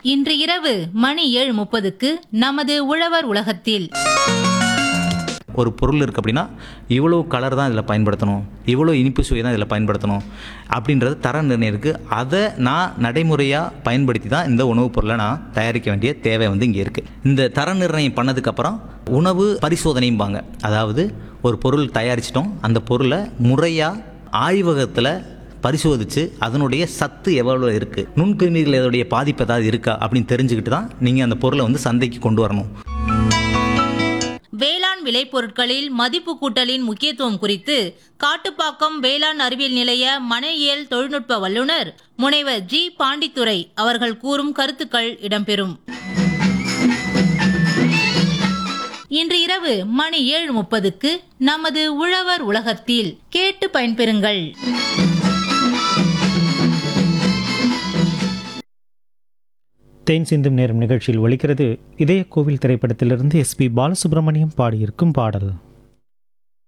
இன்று இரவு மணி ஏழு முப்பதுக்கு நமது உழவர் உலகத்தில் ஒரு பொருள் இருக்குது அப்படின்னா இவ்வளோ கலர் தான் இதில் பயன்படுத்தணும் இவ்வளோ இனிப்பு சுவை தான் இதில் பயன்படுத்தணும் அப்படின்றது தர நிர்ணயம் இருக்குது அதை நான் நடைமுறையாக பயன்படுத்தி தான் இந்த உணவுப் பொருளை நான் தயாரிக்க வேண்டிய தேவை வந்து இங்கே இருக்குது இந்த தர நிர்ணயம் பண்ணதுக்கப்புறம் உணவு பரிசோதனைம்பாங்க அதாவது ஒரு பொருள் தயாரிச்சிட்டோம் அந்த பொருளை முறையாக ஆய்வகத்தில் பரிசோதித்து அதனுடைய சத்து எவ்வளோ இருக்குது நுண்கிருமிகள் இதோடைய பாதிப்பு ஏதாவது இருக்கா அப்படின்னு தெரிஞ்சுக்கிட்டு தான் நீங்கள் அந்த பொருளை வந்து சந்தைக்கு கொண்டு வரணும் வேளாண் விளைபொருட்களில் மதிப்பு கூட்டலின் முக்கியத்துவம் குறித்து காட்டுப்பாக்கம் வேளாண் அறிவியல் நிலைய மனையியல் தொழில்நுட்ப வல்லுநர் முனைவர் ஜி பாண்டித்துரை அவர்கள் கூறும் கருத்துக்கள் இடம்பெறும் இன்று இரவு மணி ஏழு முப்பதுக்கு நமது உழவர் உலகத்தில் கேட்டு பயன்பெறுங்கள் தேன் சிந்தும் நேரம் நிகழ்ச்சியில் ஒலிக்கிறது இதய கோவில் திரைப்படத்திலிருந்து எஸ்பி பாலசுப்ரமணியம் பாடியிருக்கும் பாடல்